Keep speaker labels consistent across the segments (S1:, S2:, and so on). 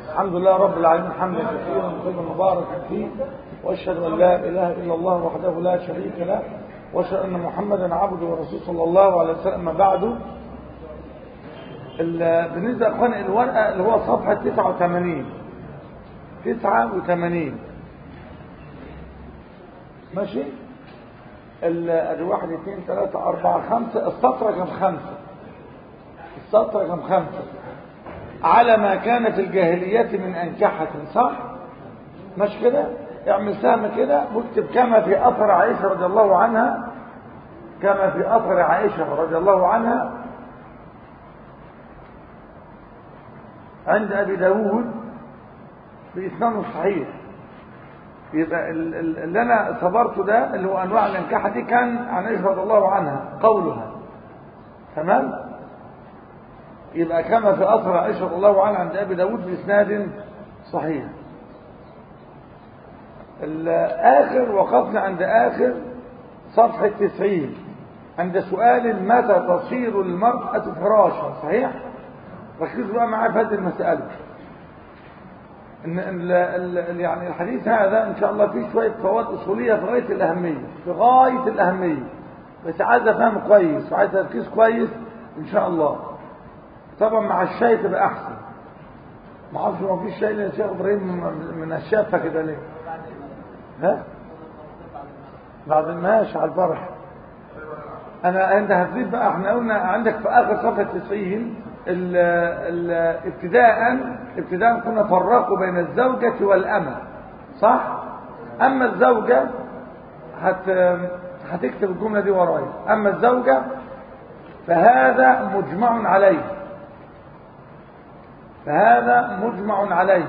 S1: الحمد لله رب العالمين حمدا كثيرا طيبا مباركا فيه واشهد ان لا اله الا الله وحده لا شريك له واشهد ان محمدا عبده ورسوله صلى الله عليه وسلم بعده بالنسبه يا اخواني الورقه اللي هو صفحه 89 89 ماشي ادي واحد اثنين ثلاثة أربعة خمسة السطر رقم خمسة السطر رقم خمسة على ما كان في الجاهلية من أنكحة صح؟ مش كده؟ اعمل سهم كده واكتب كما في أثر عائشة رضي الله عنها كما في أثر عائشة رضي الله عنها عند أبي داود بإسناد صحيح يبقى اللي أنا صبرته ده اللي هو أنواع الأنكحة دي كان عن عائشة رضي الله عنها قولها تمام؟ يبقى كما في أثر عائشة رضي الله عنها عند أبي داود بإسناد صحيح آخر وقفنا عند آخر صفحة تسعين عند سؤال متى تصير المرأة فراشا صحيح؟ ركزوا بقى معايا في هذه المسألة إن ال ال يعني الحديث هذا إن شاء الله فيه شوية فوائد أصولية في غاية الأهمية في غاية الأهمية بس عايز أفهم كويس وعايز تركيز كويس إن شاء الله طبعا مع الشاي تبقى أحسن ما اعرفش ما فيش شاي يا شيخ إبراهيم من الشافة كده ليه ها بعد ماشي على الفرح انا انت هتزيد بقى احنا قلنا عندك في اخر صفحه 90 ال ال ابتداء ابتداء كنا فرقوا بين الزوجة والأمة صح اما الزوجة هت هتكتب الجملة دي ورايا اما الزوجة فهذا مجمع عليه فهذا مجمع عليه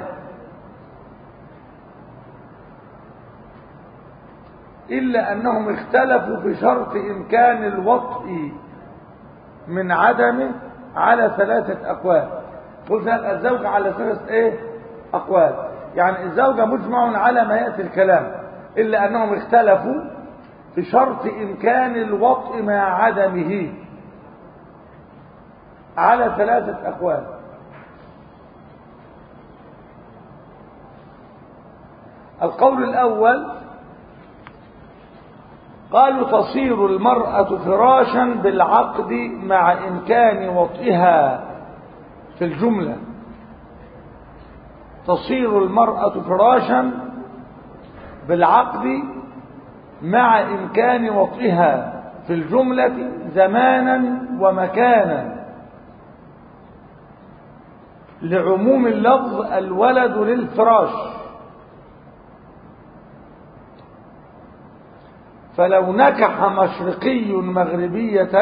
S1: إلا أنهم اختلفوا في شرط إمكان الوطء من عدمه على ثلاثة أقوال قلت الزوجة على ثلاثة إيه؟ أقوال يعني الزوجة مجمع على ما يأتي الكلام إلا أنهم اختلفوا في شرط إمكان الوطء مع عدمه على ثلاثة أقوال القول الأول قالوا تصير المرأة فراشا بالعقد مع إمكان وطئها في الجملة تصير المرأة فراشا بالعقد مع إمكان وطئها في الجملة زمانا ومكانا لعموم اللفظ الولد للفراش فلو نكح مشرقي مغربية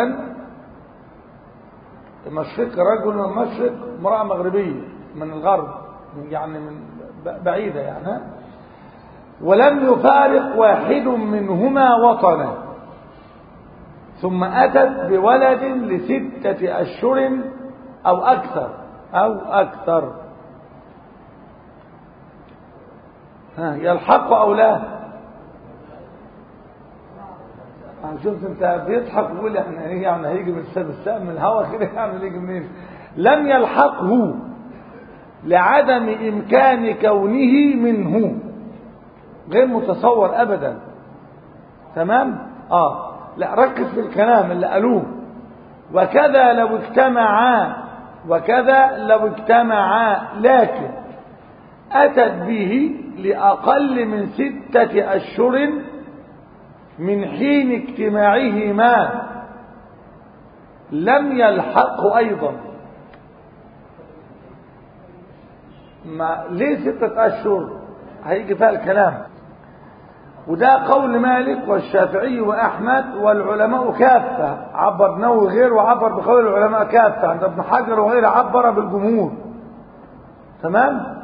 S1: مشرق رجل من المشرق امرأة مغربية من الغرب يعني من بعيدة يعني ولم يفارق واحد منهما وطنا ثم أتت بولد لستة أشهر أو أكثر أو أكثر ها يلحق أو لا شفت انت بيضحك ويقول احنا ايه يعني هيجي من السقف السقف من الهواء كده يعني يجي منين لم يلحقه لعدم امكان كونه منه غير متصور ابدا تمام اه لا ركز في الكلام اللي قالوه وكذا لو اجتمعا وكذا لو اجتمعا لكن اتت به لاقل من سته اشهر من حين اجتماعهما لم يلحقه أيضا ما ليه ستة أشهر هيجي فيها الكلام وده قول مالك والشافعي وأحمد والعلماء كافة عبر نووي غير وعبر بقول العلماء كافة عند ابن حجر وغيره عبر بالجمهور تمام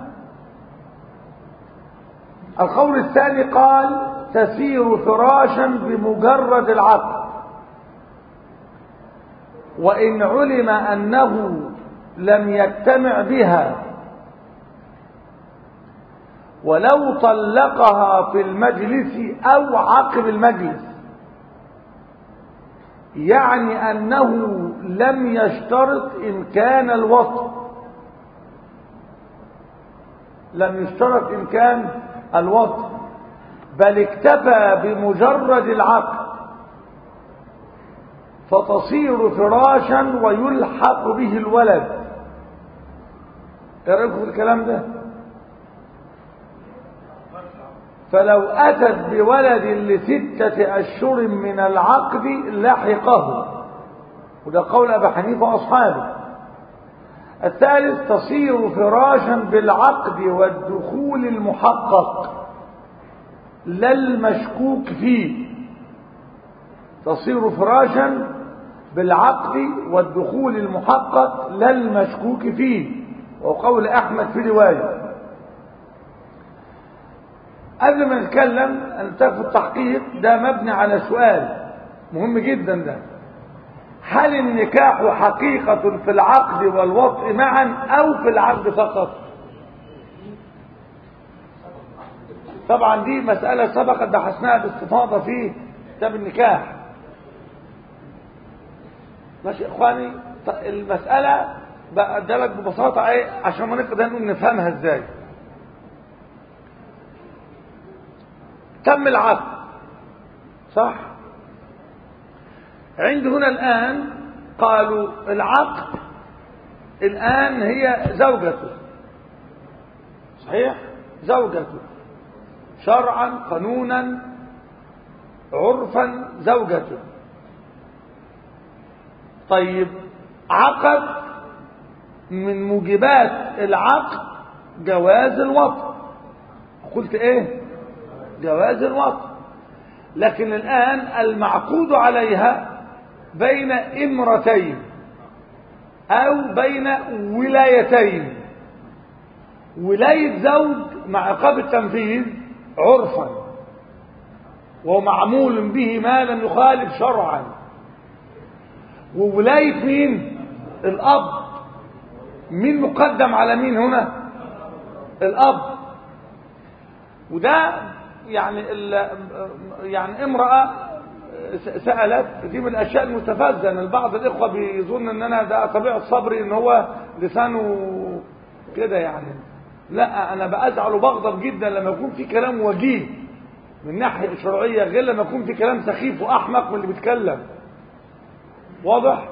S1: القول الثاني قال تسير فراشا بمجرد العقل وإن علم أنه لم يجتمع بها ولو طلقها في المجلس أو عقب المجلس يعني أنه لم يشترط إمكان الوطن لم يشترط إمكان الوطء بل اكتفى بمجرد العقد فتصير فراشا ويلحق به الولد ايه رايكم في الكلام ده فلو اتت بولد لستة اشهر من العقد لحقه وده قول ابي حنيفه واصحابه الثالث تصير فراشا بالعقد والدخول المحقق لا المشكوك فيه تصير فراشا بالعقد والدخول المحقق لا المشكوك فيه وقول احمد في روايه قبل ما نتكلم نتكلم التحقيق ده مبني على سؤال مهم جدا ده هل النكاح حقيقة في العقد والوطء معا أو في العقد فقط طبعا دي مسألة سبقت بحثناها باستفاضة في كتاب النكاح ماشي يا اخواني المسألة بقدر لك ببساطة ايه عشان ما نقدر نقول نفهمها ازاي تم العقد صح عند هنا الآن قالوا العقد الآن هي زوجته صحيح زوجته شرعا قانونا عرفا زوجته طيب عقد من موجبات العقد جواز الوطن قلت ايه جواز الوطن لكن الآن المعقود عليها بين امرتين أو بين ولايتين ولاية زوج مع عقاب التنفيذ عرفا ومعمول به ما لم يخالف شرعا وولاية مين الأب مين مقدم على مين هنا الأب وده يعني يعني امرأة سألت دي من الأشياء المستفزة ان بعض الإخوة بيظن ان انا ده طبيعة صبري ان هو لسانه كده يعني لا انا بأزعل وبغضب جدا لما يكون في كلام وجيه من ناحية شرعية غير لما يكون في كلام سخيف وأحمق من اللي بيتكلم واضح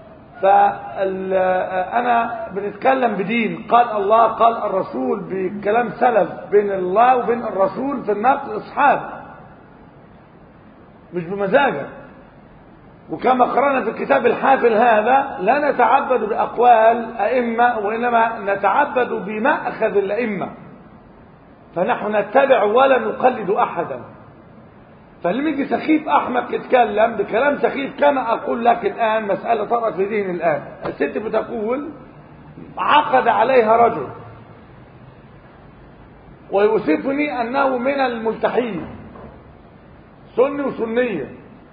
S1: فأنا بنتكلم بدين قال الله قال الرسول بكلام سلف بين الله وبين الرسول في النقل إصحاب مش بمزاجك وكما قرأنا في الكتاب الحافل هذا لا نتعبد بأقوال أئمة وإنما نتعبد بمأخذ الأئمة فنحن نتبع ولا نقلد أحدا فلما يجي سخيف احمق يتكلم بكلام سخيف كما اقول لك الان مساله طرأت في ذهني الان الست بتقول عقد عليها رجل ويوصفني انه من الملتحين سني وسنيه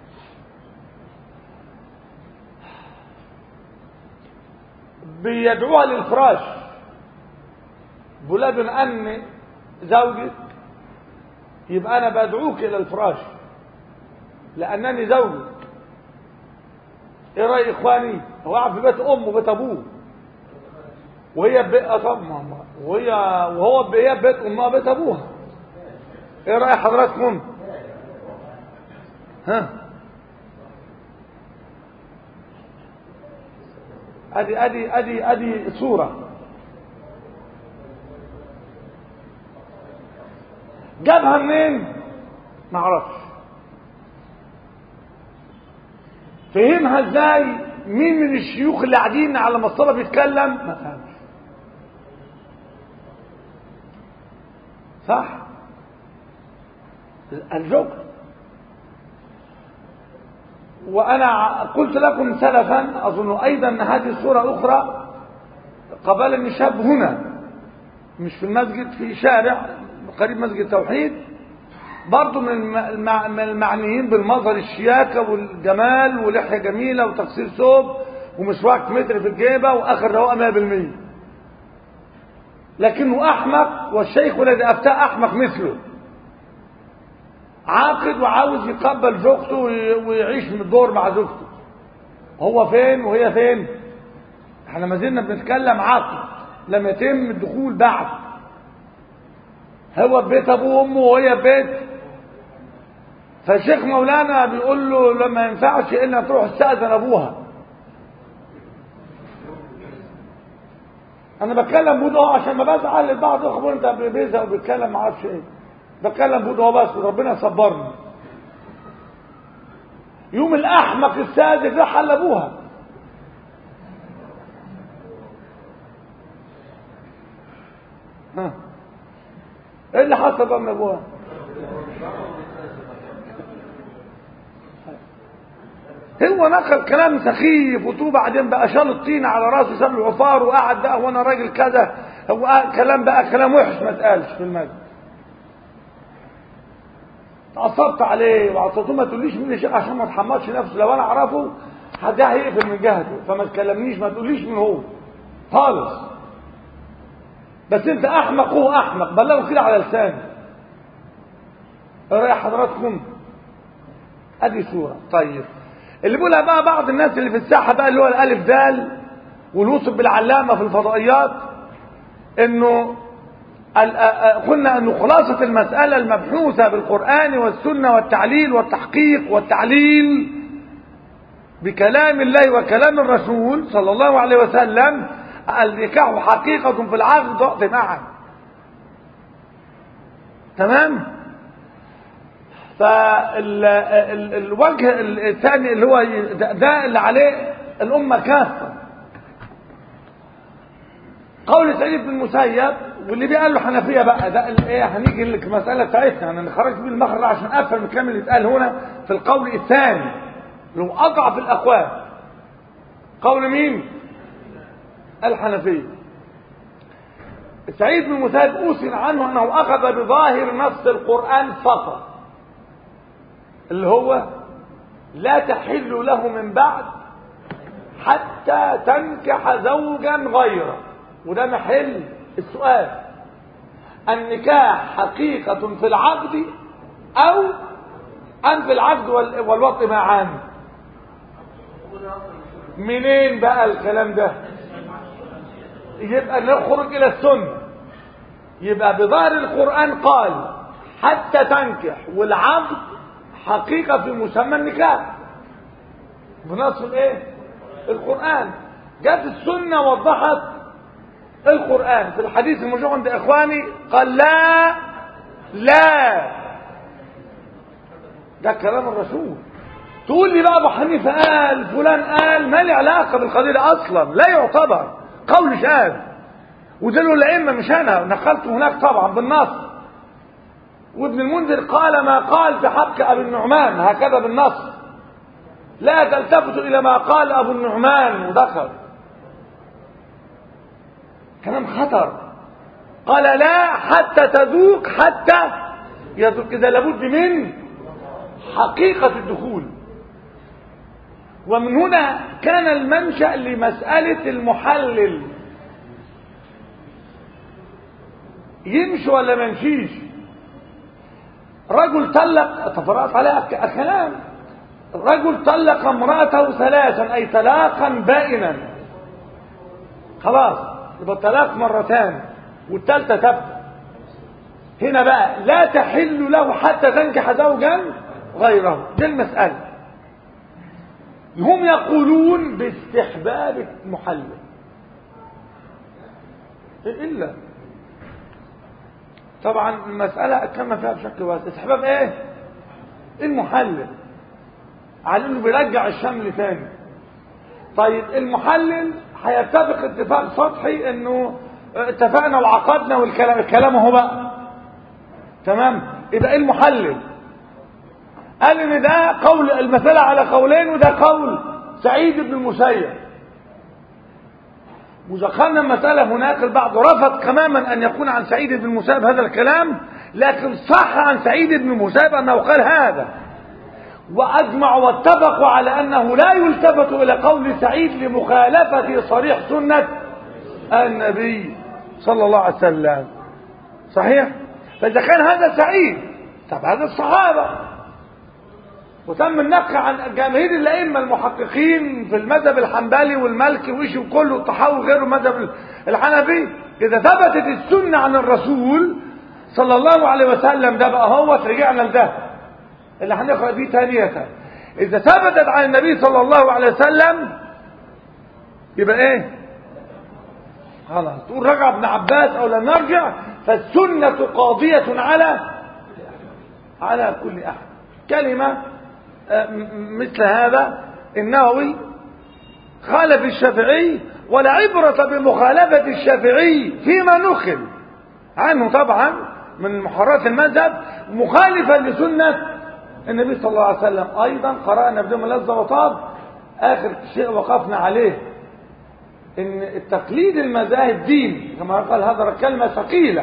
S1: بيدعوها للفراش بولاد ان زوجك يبقى انا بدعوك الى الفراش لانني زوجك ايه راي اخواني هو قاعد في بيت امه وبيت ابوه وهي ببيت طب وهي وهو هي بيت امها بيت ابوها ايه راي حضراتكم ها ادي ادي ادي ادي صوره جابها منين ما اعرفش فهمها ازاي مين من الشيوخ اللي قاعدين على مصطبه بيتكلم ما فهمش صح الجوك وانا قلت لكم سلفا اظن ايضا ان هذه الصوره اخرى قبل شاب هنا مش في المسجد في شارع قريب مسجد التوحيد برضه من المعنيين بالمظهر الشياكة والجمال ولحية جميلة وتقصير ثوب ومسواك متر في الجيبة وآخر رواقة 100% لكنه أحمق والشيخ الذي أفتاه أحمق مثله عاقد وعاوز يقبل زوجته ويعيش من الدور مع زوجته هو فين وهي فين احنا ما زلنا بنتكلم عقد لم يتم الدخول بعد هو في بيت ابوه وامه وهي في بيت فالشيخ مولانا بيقول له لما ينفعش الا تروح تستاذن ابوها انا بتكلم بود اه عشان ما بزعل البعض اخبار انت بيزهق وبيتكلم ما اعرفش ايه بتكلم بود اه بس وربنا صبرني يوم الاحمق الساذج راح على ابوها ها ايه اللي حصل بقى من ابوها هو نقل كلام سخيف وتو بعدين بقى شال الطين على راسه ساب العفار وقعد بقى وانا راجل كذا هو قال كلام بقى كلام وحش ما اتقالش في المسجد اتعصبت عليه وعصبته ما تقوليش مين الشيخ عشان ما اتحملش نفسه لو انا اعرفه حد هيقفل من جهته فما تكلمنيش ما تقوليش مين هو خالص بس انت احمق هو احمق بلغه كده على لساني ايه راي حضراتكم ادي صوره طيب اللي بيقولها بقى بعض الناس اللي في الساحه بقى اللي هو الالف دال والوصف بالعلامه في الفضائيات انه قلنا انه خلاصه المساله المبحوثه بالقران والسنه والتعليل والتحقيق والتعليل بكلام الله وكلام الرسول صلى الله عليه وسلم النكاح حقيقه في العقد ضغط معا تمام فالوجه الثاني اللي هو ده اللي عليه الأمة كافة قول سعيد بن المسيب واللي بيقال له حنفية بقى ده ايه هنيجي المسألة بتاعتنا انا خرجت بيه المخرج عشان افهم الكلام اللي اتقال هنا في القول الثاني لو اضعف الاقوال قول مين الحنفية سعيد بن المسيب اوسن عنه انه اخذ بظاهر نص القرآن فقط اللي هو لا تحل له من بعد حتى تنكح زوجا غيره وده محل السؤال النكاح حقيقة في العقد أو أم في العقد والوطء معا منين بقى الكلام ده يبقى نخرج إلى السنة يبقى بظاهر القرآن قال حتى تنكح والعقد حقيقة في مسمى النكاح بنص الايه القرآن جت السنة وضحت القرآن في الحديث المرجوع عند اخواني قال لا لا ده كلام الرسول تقول لي بقى ابو حنيفه قال فلان قال ما لي علاقه بالقضيه اصلا لا يعتبر قول شاذ وده له الائمه مش انا نقلته هناك طبعا بالنص وابن المنذر قال ما قال في حق ابي النعمان هكذا بالنص لا تلتفتوا الى ما قال ابو النعمان ودخل كلام خطر قال لا حتى تذوق حتى يذوق اذا لابد من حقيقه الدخول ومن هنا كان المنشا لمساله المحلل يمشي ولا ما يمشيش رجل طلق تفرقت عليه كلام رجل طلق امرأته ثلاثا أي طلاقا بائنا خلاص يبقى الطلاق مرتان والثالثة تبقى هنا بقى لا تحل له حتى تنكح زوجا غيره دي المسألة هم يقولون باستحباب المحلل إلا طبعا المسألة كما فيها بشكل واسع استحباب ايه المحلل على انه بيرجع الشمل تاني طيب المحلل هيتفق اتفاق سطحي انه اتفقنا وعقدنا والكلام الكلام اهو بقى تمام يبقى ايه المحلل قال ان ده قول المسألة على قولين وده قول سعيد بن المسيب ودخلنا المسألة هناك البعض رفض تماما أن يكون عن سعيد بن المسيب هذا الكلام لكن صح عن سعيد بن المسيب أنه قال هذا وأجمعوا واتفقوا على أنه لا يلتفت إلى قول سعيد لمخالفة صريح سنة النبي صلى الله عليه وسلم صحيح فإذا كان هذا سعيد طب هذا الصحابة وتم النقل عن جماهير الأئمة المحققين في المذهب الحنبلي والمالكي وإيش وكله الطحاوي غيره المذهب الحنفي إذا ثبتت السنة عن الرسول صلى الله عليه وسلم ده بقى هو رجعنا لده اللي هنقرأ فيه ثانية إذا ثبتت عن النبي صلى الله عليه وسلم يبقى إيه خلاص تقول رجع ابن عباس أو لم نرجع فالسنة قاضية على على كل أحد كلمة مثل هذا النووي خالف الشافعي ولا عبرة بمخالفة الشافعي فيما نخل عنه طبعا من محررات المذهب مخالفا لسنة النبي صلى الله عليه وسلم أيضا قرأنا بدون لذة وطاب آخر شيء وقفنا عليه إن التقليد المذاهب دين كما قال هذا كلمة ثقيلة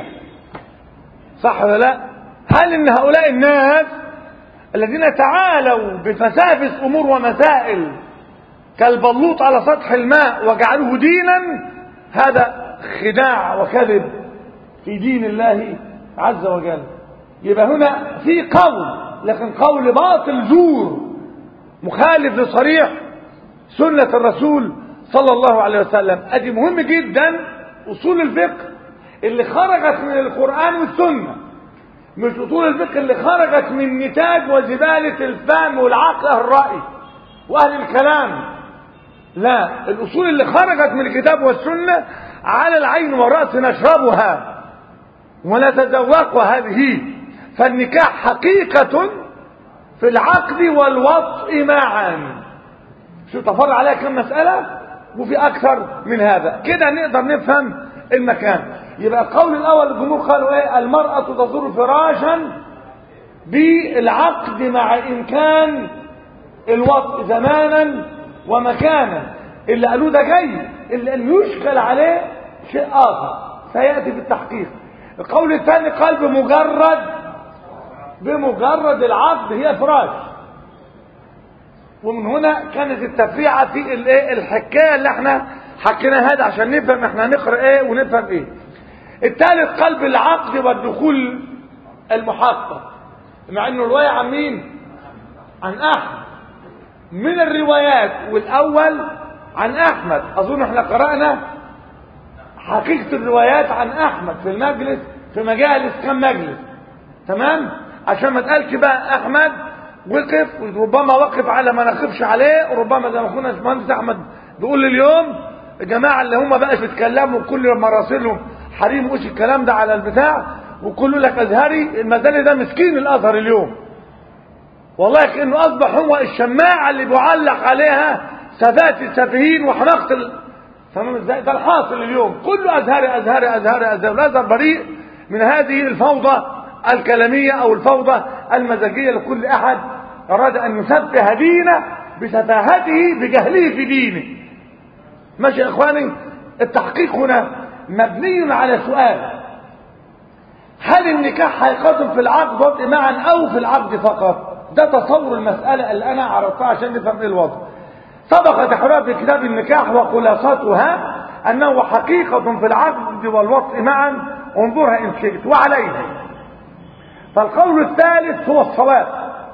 S1: صح ولا لا هل إن هؤلاء الناس الذين تعالوا بفسافس أمور ومسائل كالبلوط على سطح الماء وجعلوه دينا هذا خداع وكذب في دين الله عز وجل يبقى هنا في قول لكن قول باطل زور مخالف لصريح سنة الرسول صلى الله عليه وسلم ادي مهم جدا اصول الفقه اللي خرجت من القرآن والسنة مش اصول الفقه اللي خرجت من نتاج وزبالة الفهم والعقل اهل الرأي واهل الكلام لا الاصول اللي خرجت من الكتاب والسنة على العين والرأس نشربها ونتذوقها هذه فالنكاح حقيقة في العقد والوطء معا شو تفرع عليها كم مسألة وفي أكثر من هذا كده نقدر نفهم المكان يبقى القول الأول الجمهور قالوا إيه المرأة تزور فراشا بالعقد مع إمكان الوطء زمانا ومكانا اللي قالوه ده جاي اللي أن يشكل عليه شيء آخر سيأتي في التحقيق القول الثاني قال بمجرد بمجرد العقد هي فراش ومن هنا كانت التفريعة في الايه الحكاية اللي احنا حكينا هذا عشان نفهم احنا هنقرا ايه ونفهم ايه الثالث قلب العقد والدخول المحقق مع انه رواية عن مين عن احمد من الروايات والاول عن احمد اظن احنا قرأنا حقيقة الروايات عن احمد في المجلس في مجالس كم مجلس تمام عشان ما تقالش بقى احمد وقف وربما وقف على ما نقفش عليه وربما زي ما اخونا المهندس احمد بيقول اليوم الجماعه اللي هم بقى بيتكلموا كل مراسلهم حريم وش الكلام ده على البتاع وكله لك ازهري المدني ده مسكين الازهر اليوم والله كانه اصبح هو الشماعه اللي بيعلق عليها سفات السفيهين وحماقه ال... تمام ازاي ده الحاصل اليوم كله ازهري ازهري ازهري ازهري الازهر بريء من هذه الفوضى الكلامية او الفوضى المزاجية لكل احد اراد ان يسفه دينه بسفاهته بجهله في دينه ماشي يا اخواني التحقيق هنا مبني على سؤال هل النكاح حقيقة في العقد وضع معا او في العقد فقط ده تصور المسألة اللي انا عرفتها عشان نفهم ايه الوضع سبق تحريرها في كتاب النكاح وخلاصتها انه حقيقة في العقد والوطء معا انظرها ان شئت وعليه فالقول الثالث هو الصواب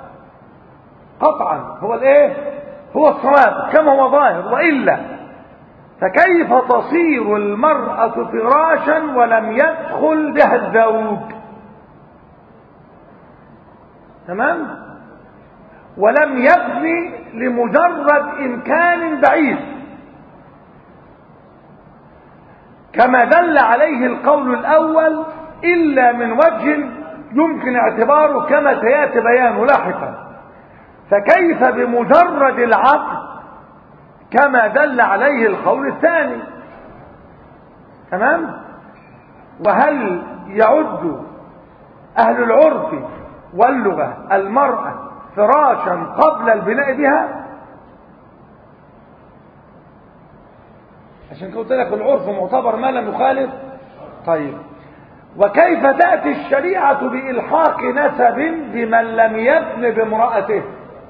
S1: قطعا هو الايه هو الصواب كما هو ظاهر والا فكيف تصير المرأة فراشا ولم يدخل بها الزوج تمام ولم يبني لمجرد امكان بعيد كما دل عليه القول الاول الا من وجه يمكن اعتباره كما سياتي بيانه لاحقا فكيف بمجرد العقد كما دل عليه القول الثاني تمام وهل يعد اهل العرف واللغه المراه فراشا قبل البناء بها عشان كده قلت لك العرف معتبر ما لم يخالف طيب وكيف تأتي الشريعة بإلحاق نسب بمن لم يبن بامرأته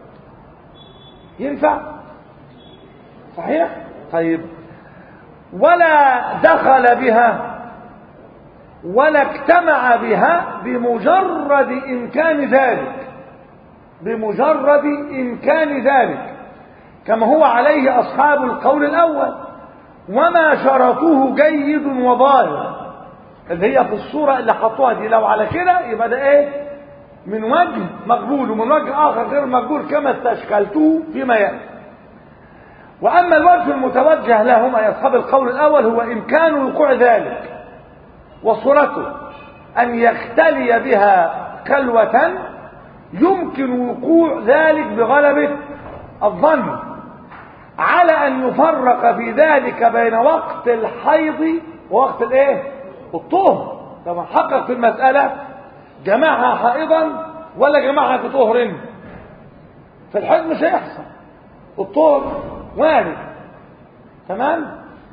S1: ينفع صحيح طيب ولا دخل بها ولا اجتمع بها بمجرد إمكان ذلك بمجرد إمكان ذلك كما هو عليه أصحاب القول الأول وما شرطوه جيد وظاهر اللي هي في الصورة اللي حطوها دي لو على كده يبقى ده ايه من وجه مقبول ومن وجه اخر غير مقبول كما استشكلته فيما يأتي واما الوجه المتوجه لهما يا اصحاب القول الاول هو امكان وقوع ذلك وصورته ان يختلي بها كلوة يمكن وقوع ذلك بغلبة الظن على ان يفرق في ذلك بين وقت الحيض ووقت الايه الطهر طبعا حقق في المسألة جمعها حائضا ولا جمعها في طهر في الحيض مش هيحصل الطهر وارد تمام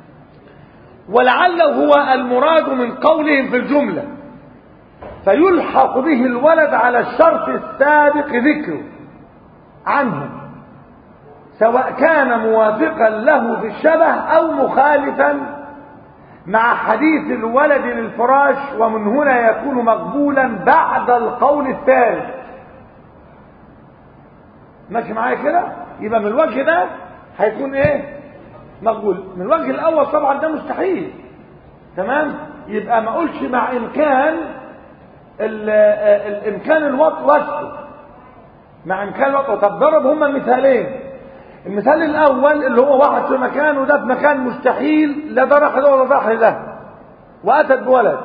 S1: ولعله هو المراد من قولهم في الجملة فيلحق به الولد على الشرط السابق ذكره عنه سواء كان موافقا له في الشبه او مخالفا مع حديث الولد للفراش ومن هنا يكون مقبولا بعد القول الثالث ماشي معايا كده يبقى من الوجه ده هيكون ايه مقبول من الوجه الاول طبعا ده مستحيل تمام يبقى ما اقولش مع امكان الامكان الوقت وصفه مع امكان الوقت طب ضرب هما مثالين المثال الاول اللي هو واحد في مكان وده في مكان مستحيل لا ده راح له ولا راح له واتت بولد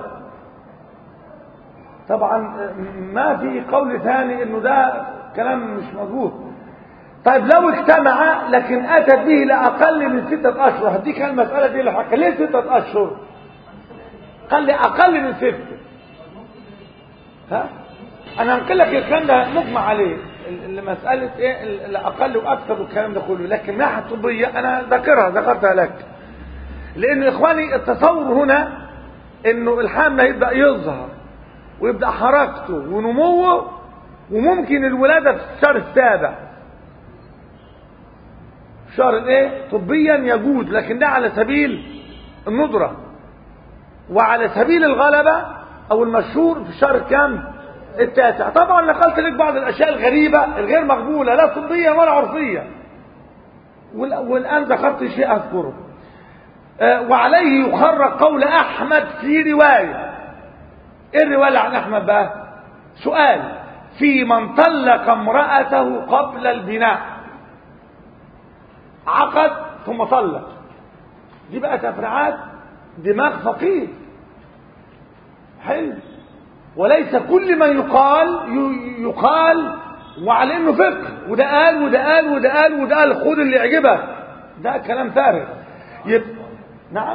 S1: طبعا ما في قول ثاني انه ده كلام مش مظبوط طيب لو اجتمع لكن اتت به لاقل من ستة اشهر هديك المسألة دي لحق ليه ستة اشهر قال لي اقل من ستة ها انا هنقل لك الكلام ده مجمع عليه مسألة ايه الاقل واكثر والكلام ده كله لكن ناحية طبية انا ذاكرها ذكرتها لك لان اخواني التصور هنا انه الحمل هيبدأ يظهر ويبدأ حركته ونموه وممكن الولادة في الشهر السابع شهر ايه طبيا يجوز لكن ده على سبيل الندرة وعلى سبيل الغلبة او المشهور في الشهر الكام التاسع طبعا نقلت لك بعض الاشياء الغريبة الغير مقبولة لا طبيا ولا عرفيا والان ذكرت شيء اذكره آه وعليه يخرج قول احمد في رواية ايه الرواية عن احمد بقى سؤال في من طلق امرأته قبل البناء عقد ثم طلق دي بقى تفريعات دماغ فقير حلو وليس كل ما يقال يقال وعلى انه فقه وده قال وده قال وده قال وده قال خد اللي يعجبك ده كلام فارغ يبقى نعم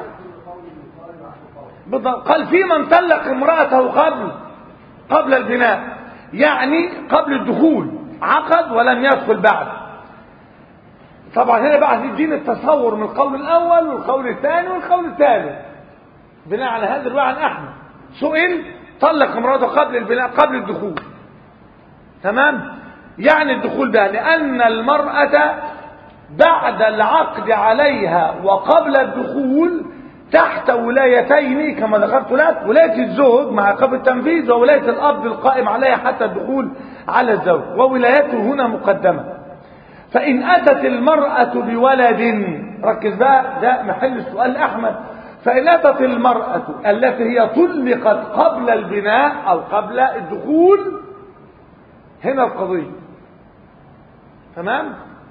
S1: بالضبط قال في من طلق امرأته قبل قبل البناء يعني قبل الدخول عقد ولم يدخل بعد طبعا هنا بقى هتدينا التصور من القول الاول والقول الثاني والقول الثالث بناء على هذا الرواية عن احمد سئل طلق امراته قبل البناء قبل الدخول تمام يعني الدخول ده لان المرأة بعد العقد عليها وقبل الدخول تحت ولايتين كما ذكرت لك ولاية الزوج مع قبل التنفيذ وولاية الأب القائم عليها حتى الدخول على الزوج وولايته هنا مقدمة فإن أتت المرأة بولد ركز بقى ده محل السؤال أحمد فإن أتت المرأة التي هي طلقت قبل البناء أو قبل الدخول هنا القضية تمام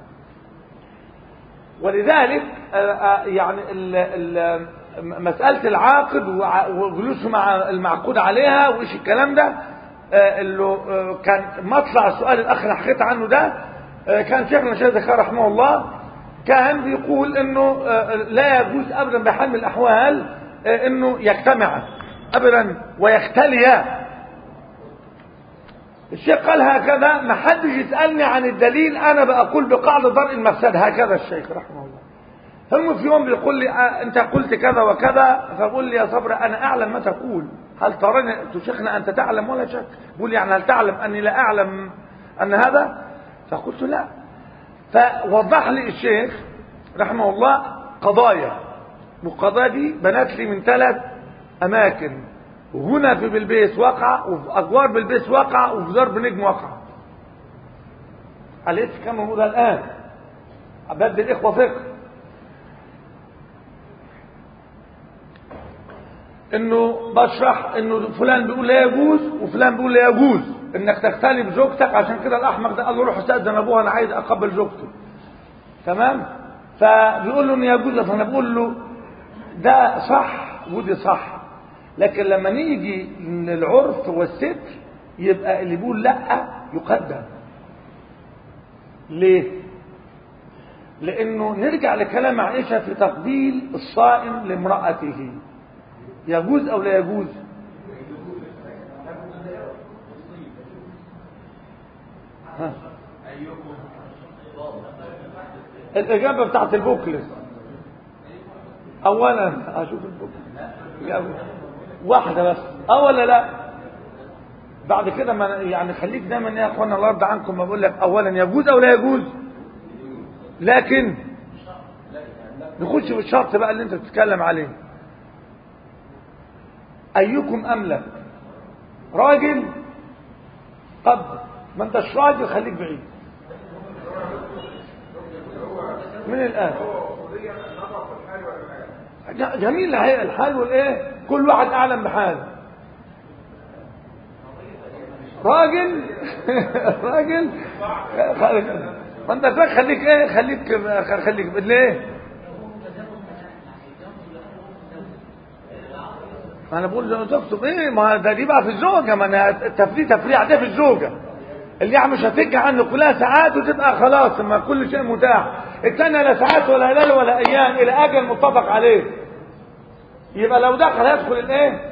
S1: ولذلك يعني ال ال مسألة العاقد وجلوسه مع المعقود عليها وإيش الكلام ده اللي كان مطلع السؤال الأخ اللي حكيت عنه ده كان شيخنا الشيخ زكريا رحمه الله كان بيقول انه لا يجوز ابدا بحال من الاحوال انه يجتمع ابدا ويختليا الشيخ قال هكذا ما حدش يسالني عن الدليل انا بقول بقاعده درء المفسد هكذا الشيخ رحمه الله هم في يوم بيقول لي انت قلت كذا وكذا فبقول لي يا صبر انا اعلم ما تقول هل تراني شيخنا انت تعلم ولا شك بقول يعني هل تعلم اني لا اعلم ان هذا فقلت لا فوضح لي الشيخ رحمه الله قضايا والقضايا دي بنات لي من ثلاث اماكن وهنا في بلبيس وقع وفي اجوار بلبيس وقع وفي دار بنجم وقع قالت كم موجودة الان عباد الاخوة فقه انه بشرح انه فلان بيقول لا يجوز وفلان بيقول لا يجوز انك تختلي بزوجتك عشان كده الاحمق ده قال له روح استاذن ابوها انا عايز اقبل زوجته تمام فبيقول له ان يجوز فانا بقول له ده صح ودي صح لكن لما نيجي للعرف والستر يبقى اللي بيقول لا يقدم ليه لانه نرجع لكلام عائشه في تقبيل الصائم لامراته يجوز او لا يجوز ها. الاجابه بتاعت البوكلت اولا اشوف البوكلت واحده بس اه ولا لا بعد كده ما يعني خليك دايما يا اخوانا الله يرضى عنكم ما بقول لك اولا يجوز او لا يجوز لكن نخش في الشرط بقى اللي انت بتتكلم عليه ايكم املك راجل قدر ما انتش راجل خليك بعيد من الان جميل الحال والايه كل واحد اعلم بحاله راجل راجل ما انت خليك ايه خليك خليك ليه انا بقول زي ما تكتب ايه ما ده دي بقى في الزوجه ما انا التفريع تفريع ده في الزوجه اللي يعني مش هترجع عنه كلها ساعات وتبقى خلاص ما كل شيء متاح الثانيه لا ساعات ولا ليل ولا ايام الى اجل متفق عليه يبقى لو دخل هيدخل الايه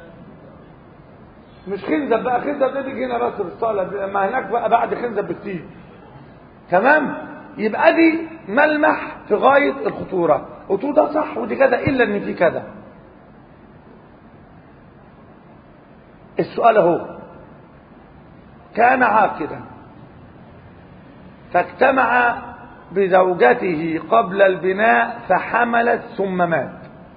S1: مش خنزب بقى خنزب ده بيجي هنا بس في الصاله ما هناك بقى بعد خنزب بكتير تمام يبقى دي ملمح في غايه الخطوره قلت ده صح ودي كذا الا ان في كذا السؤال اهو كان عاقدا فاجتمع بزوجته قبل البناء فحملت ثم مات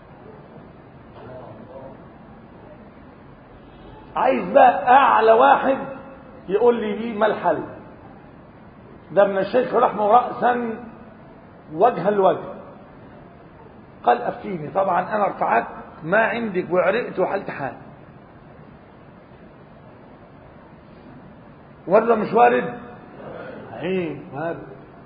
S1: عايز بقى اعلى واحد يقول لي دي ما الحل ده من الشيخ رحمه راسا وجها لوجه قال افتيني طبعا انا ارتعدت ما عندك وعرقت وحلت حال ولا مش وارد عين هذا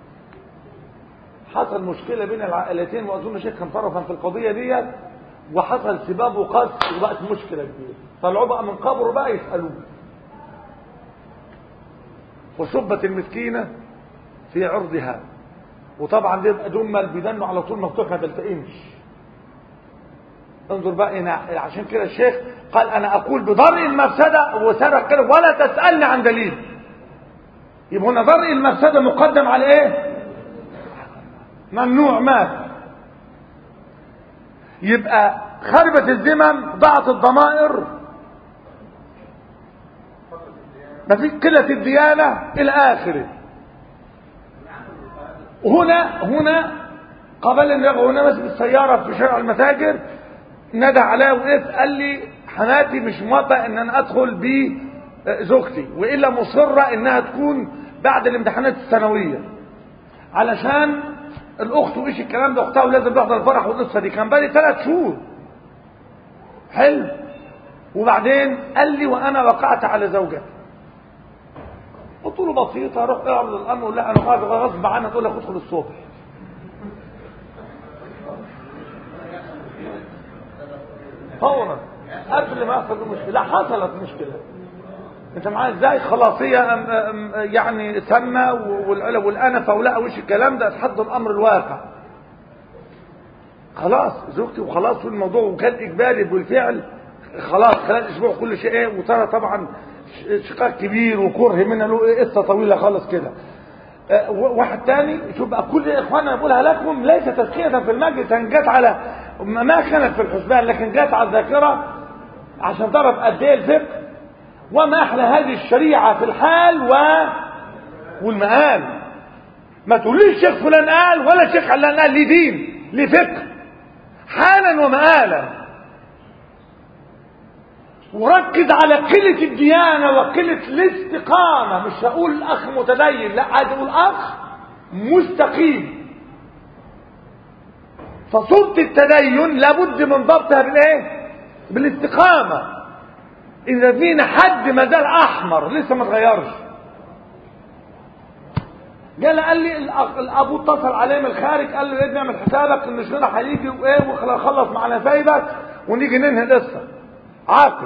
S1: حصل مشكله بين العائلتين واظن الشيخ كان طرفا في القضيه ديت وحصل سباب وقص وبقت مشكله كبيره طلعوه بقى من قبره بقى يسالوه وصبت المسكينه في عرضها وطبعا دي يبقى دمل بيدنوا على طول مفتوح ما تلتئمش انظر بقى هنا عشان كده الشيخ قال انا اقول بضرء المفسده وسبق كده ولا تسالني عن دليل يبقى هنا ضرء المفسده مقدم على ايه ممنوع مات يبقى خربت الذمم ضاعت الضمائر مفيش قلة الديانة إلى آخره هنا هنا قبل أن يغوا هنا ماسك السيارة في شارع المتاجر ندى عليا وقف قال لي حماتي مش موافق ان انا ادخل بزوجتي والا مصره انها تكون بعد الامتحانات الثانويه علشان الاخت وايش الكلام ده اختها ولازم تحضر الفرح والقصه دي كان بقالي ثلاث شهور حلو وبعدين قال لي وانا وقعت على زوجتي قلت له بسيطه اروح اعرض الامر ولا انا قاعد غصب عنها تقول لك ادخل الصبح فورا قبل ما يحصل المشكله لا حصلت مشكله انت معايا ازاي خلاص هي أم أم يعني سمى والانفه ولا وش الكلام ده اتحدى الامر الواقع خلاص زوجتي وخلاص الموضوع وكان اجباري بالفعل خلاص خلال اسبوع كل شيء ايه وترى طبعا شقاق كبير وكره منها له قصه طويله خالص كده اه واحد تاني شوف بقى كل اخواننا بقولها لكم ليس تزكيه في المجلس جت على ما كانت في الحسبان لكن جت على الذاكره عشان تعرف قد ايه الفقه وما احلى هذه الشريعه في الحال و والمآل ما تقوليش شيخ فلان قال ولا شيخ علان قال ليه دين ليه فقه حالا ومآلا وركز على قلة الديانة وقلة الاستقامة مش هقول الأخ متدين لا عايز أقول أخ مستقيم فصورة التدين لابد من ضبطها بالايه بالاستقامة إذا فينا حد ما زال أحمر لسه ما اتغيرش قال قال لي الأخ- الابو اتصل عليه من الخارج قال له ايه نعمل حسابك ان الشيخ هيجي وايه وخلص معانا سايبك ونيجي ننهي القصه عاقل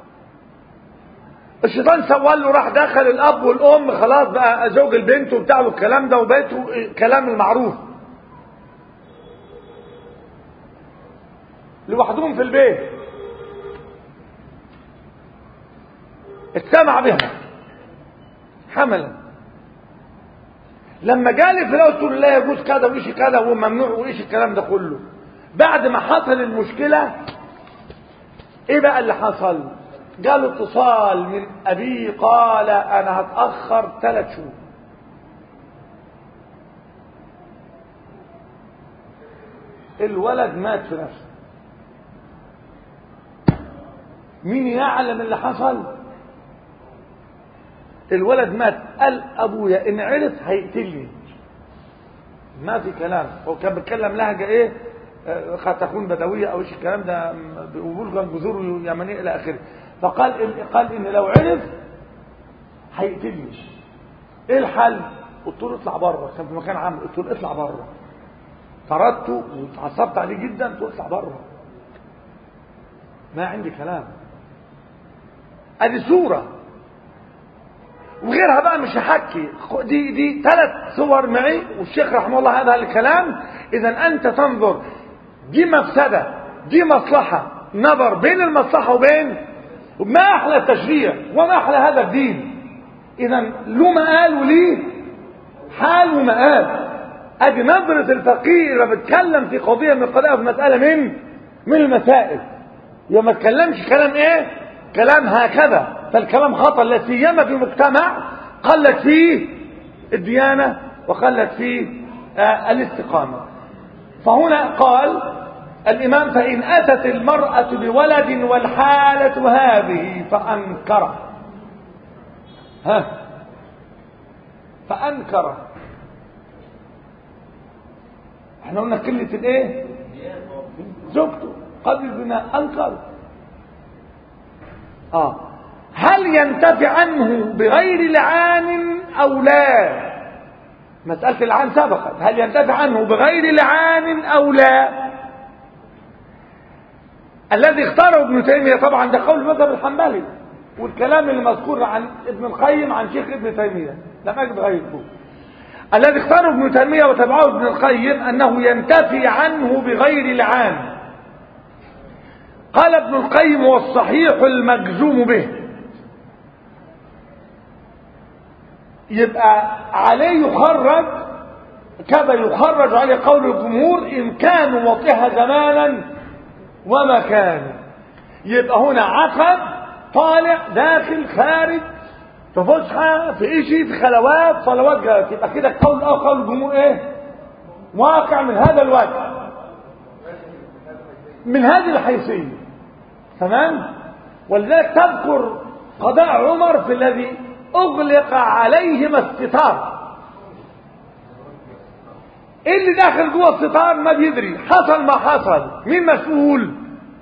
S1: الشيطان سوال له راح دخل الاب والام خلاص بقى زوج البنت وبتاع والكلام ده وبقيتوا الكلام المعروف لوحدهم في البيت اجتمع بها حملا لما جالي في الاول تقول لا يجوز كذا وايش كذا وممنوع وايش الكلام ده كله بعد ما حصل المشكله ايه بقى اللي حصل قال اتصال من ابيه قال انا هتاخر ثلاث شهور الولد مات في نفسه مين يعلم اللي حصل الولد مات قال ابويا ان عرف هيقتلني ما في كلام هو كان بيتكلم لهجه ايه آه، قد تكون بدويه او ايش الكلام ده بيقول كان جذور يمنيه الى اخره فقال إن- قال ان لو عرف هيقتلني ايه الحل قلت له اطلع بره كان في مكان عام قلت له اطلع بره طردته واتعصبت عليه جدا قلت له اطلع بره ما عندي كلام ادي صوره وغيرها بقى مش هحكي دي دي ثلاث صور معي والشيخ رحمه الله هذا الكلام اذا انت تنظر دي مفسده دي مصلحه نظر بين المصلحه وبين ما احلى التشريع وما احلى هذا الدين اذا له مقال وليه حال ومقال ادي نظره الفقيه لما بيتكلم في قضيه من القضايا في مساله من من المسائل يبقى ما تكلمش كلام ايه كلام هكذا فالكلام خطا لا سيما في مجتمع قلت فيه الديانه وقلت فيه آه الاستقامه فهنا قال الامام فان اتت المراه بولد والحاله هذه فانكره ها فانكره احنا قلنا كلمه الايه زوجته قبل الزنا انكر اه هل ينتفع عنه بغير لعان او لا مسألة العان سبقت هل ينتفع عنه بغير لعان او لا الذي اختاره ابن تيمية طبعا ده قول المذهب الحنبلي والكلام اللي مذكور عن ابن القيم عن شيخ ابن تيمية لم أجد غيره الذي اختاره ابن تيمية وتبعه ابن القيم أنه ينتفي عنه بغير لعان قال ابن القيم والصحيح المجزوم به يبقى عليه يخرج كذا يخرج عليه قول الجمهور إن كان وطئها زمانا ومكانا يبقى هنا عقد طالع داخل خارج في فسحة في إشي في خلوات صلوات جلس يبقى كده قول أو قول الجمهور إيه واقع من هذا الوجه من هذه الحيثية تمام ولذلك تذكر قضاء عمر في الذي أغلق عليهما الستار اللي داخل جوه الستار ما بيدري حصل ما حصل مين مسؤول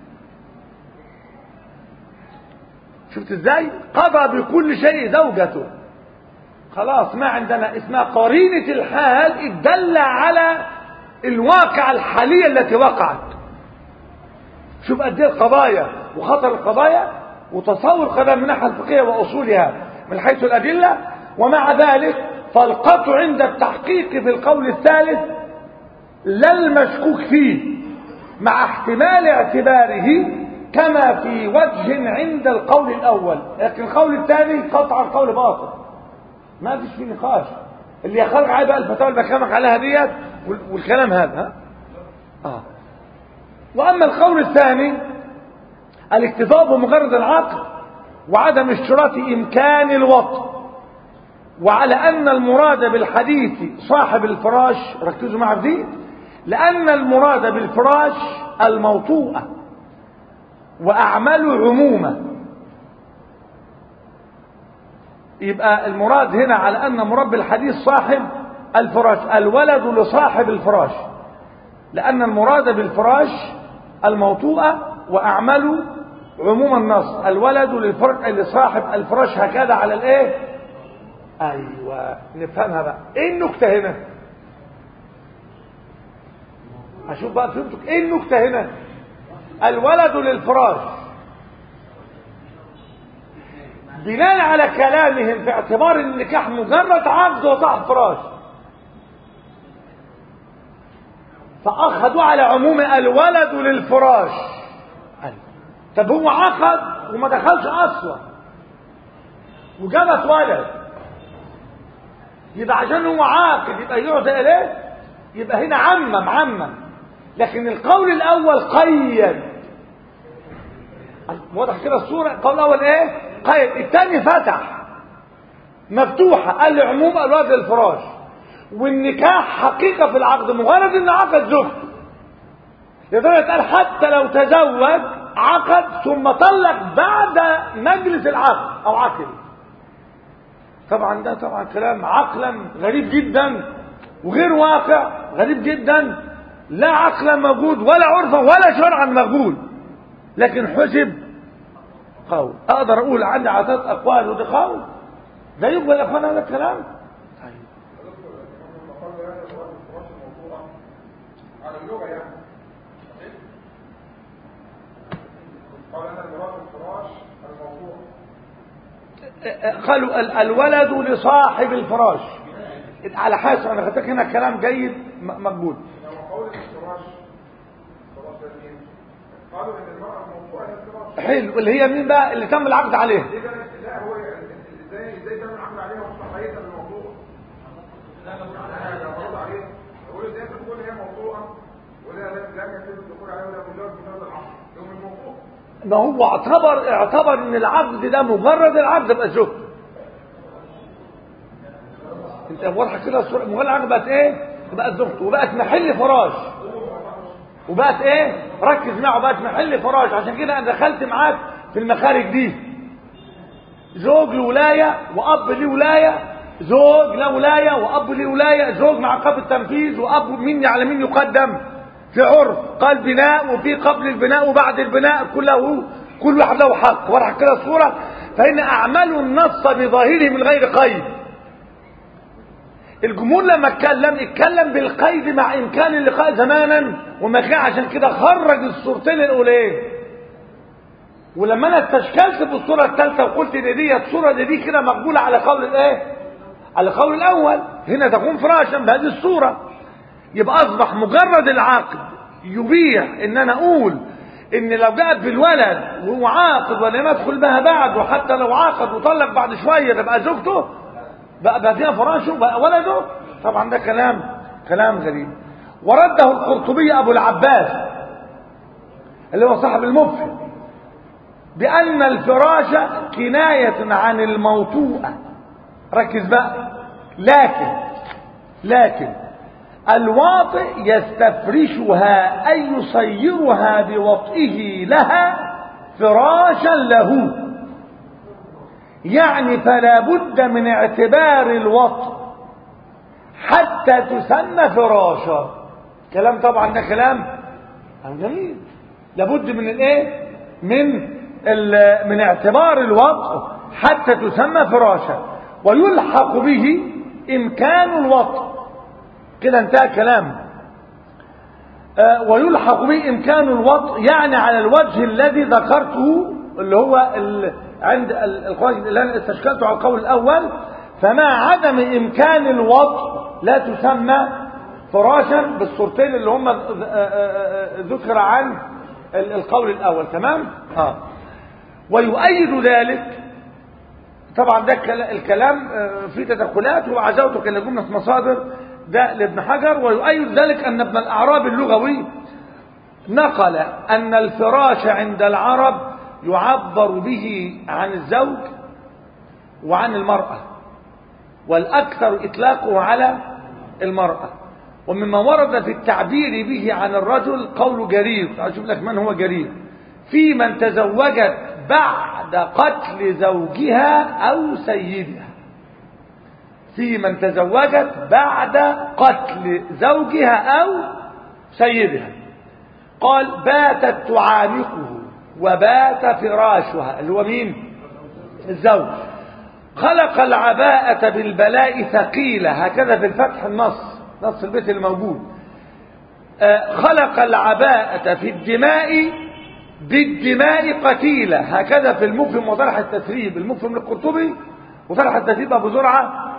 S1: شفت ازاي قضى بكل شيء زوجته خلاص ما عندنا اسمها قرينة الحال الدل على الواقع الحالية التي وقعت شوف قد ايه القضايا وخطر القضايا وتصور القضايا من الناحيه الفقهيه واصولها من حيث الادله ومع ذلك فالقطع عند التحقيق في القول الثالث لا المشكوك فيه مع احتمال اعتباره كما في وجه عند القول الاول لكن القول الثاني قطع القول باطل ما فيش فيه نقاش اللي يخرج عليه بقى الفتاوى اللي بكلمك عليها ديت والكلام هذا ها اه واما القول الثاني الاكتفاء بمجرد العقد وعدم اشتراط امكان الوطء وعلى ان المراد بالحديث صاحب الفراش ركزوا معي في دي لان المراد بالفراش الموطوءه واعمال عمومه يبقى المراد هنا على ان مراد بالحديث صاحب الفراش الولد لصاحب الفراش لأن المراد بالفراش الموطوءة وأعمال عموم النص الولد للفرج لصاحب الفراش هكذا على الايه ايوه نفهمها بقى ايه النكته هنا اشوف بقى فهمتك ايه النكته هنا الولد للفراش بناء على كلامهم في اعتبار النكاح مجرد عقد وضع فراش فأخذوا على عموم الولد للفراش طب هو عقد وما دخلش أصلا وجابت ولد يبقى عشان هو عاقد يبقى يعطى إليه يبقى هنا عمم عمم لكن القول الأول قيد واضح كده الصورة القول الأول إيه قيد الثاني فتح مفتوحة قال لي عموم الولد للفراش والنكاح حقيقة في العقد مجرد ان عقد زوجته لذلك قال حتى لو تزوج عقد ثم طلق بعد مجلس العقد او عقد طبعا ده طبعا كلام عقلا غريب جدا وغير واقع غريب جدا لا عقلا موجود ولا عرفا ولا شرعا مقبول لكن حسب قول اقدر اقول عندي عدد اقوال ودي قول ده يقبل يا اخوانا هذا الكلام
S2: على اللغة يعني قال أنا المراد الفراش الموضوع
S1: قالوا ال- الولد لصاحب الفراش على حسب انا خدتك هنا كلام جيد م- مقبول
S2: لما قول الفراش فراش ده مين؟ قالوا إن المرأة الموضوع هي الفراش
S1: حلو اللي هي مين بقى اللي تم العقد عليها
S2: ليه ده لا هو ازاي ازاي تعمل عمل عليها وصلاحيتها للموضوع لا لو مرض عليها يقول ازاي تقول هي موضوعة ولا لم يتم الدخول عليها ولا مجرد مجرد العقد يوم الموضوع
S1: ما هو اعتبر اعتبر ان العقد ده مجرد العقد بقى زوجته انت واضحه كده الصورة مجرد العقد بقت ايه بقت زوجته وبقت محل فراش وبقت ايه ركز معه بقت محل فراش عشان كده انا دخلت معاك في المخارج دي زوج لولايه واب لولايه زوج له ولايه واب له ولايه زوج مع قبل التنفيذ واب مين على مين يقدم في عرف قال بناء وفي قبل البناء وبعد البناء كله كل واحد له حق واضحه كده الصوره فان اعملوا النص بظاهره من غير قيد الجمهور لما اتكلم اتكلم بالقيد مع امكان اللقاء زمانا وما كان عشان كده خرج الصورتين الاولين ولما انا استشكلت في الصوره الثالثه وقلت ان دي الصوره دي, دي كده مقبوله على قول الايه على قول الاول هنا تكون فراشا بهذه الصوره يبقى اصبح مجرد العقد يبيح ان انا اقول ان لو جاءت بالولد وهو عاقد ولم يدخل بها بعد وحتى لو عاقد وطلق بعد شويه تبقى زوجته بقى, بقى فيها فراشه بقى ولده طبعا ده كلام كلام غريب ورده القرطبي ابو العباس اللي هو صاحب المفهم بأن الفراش كناية عن الموطوءة ركز بقى لكن لكن الواطئ يستفرشها أي يصيرها بوطئه لها فراشا له يعني فلا بد من اعتبار الوطء حتى تسمى فراشا كلام طبعا ده كلام جميل لابد من الايه من من اعتبار الوطء حتى تسمى فراشا ويلحق به امكان الوطء كده انتهى كلام آه ويلحق به امكان الوطء يعني على الوجه الذي ذكرته اللي هو ال عند القواعد اللي انا استشكلته على القول الاول فما عدم امكان الوطء لا تسمى فراشا بالصورتين اللي هم ذكر عن القول الاول تمام اه ويؤيد ذلك طبعا ده الكلام في تدخلات وعزوته كان جمله مصادر ده لابن حجر ويؤيد ذلك ان ابن الاعراب اللغوي نقل ان الفراش عند العرب يعبر به عن الزوج وعن المراه والاكثر اطلاقه على المراه ومما ورد في التعبير به عن الرجل قول جرير اشوف لك من هو جرير في من تزوجت بعد قتل زوجها او سيدها في من تزوجت بعد قتل زوجها او سيدها قال باتت تعانقه وبات فراشها اللي هو مين الزوج خلق العباءة بالبلاء ثقيلة هكذا في الفتح النص نص البيت الموجود آه، خلق العباءة في الدماء بالدماء قتيلة هكذا في المفهم وطرح التسريب المفهم للقرطبي وطرح التسريب أبو زرعة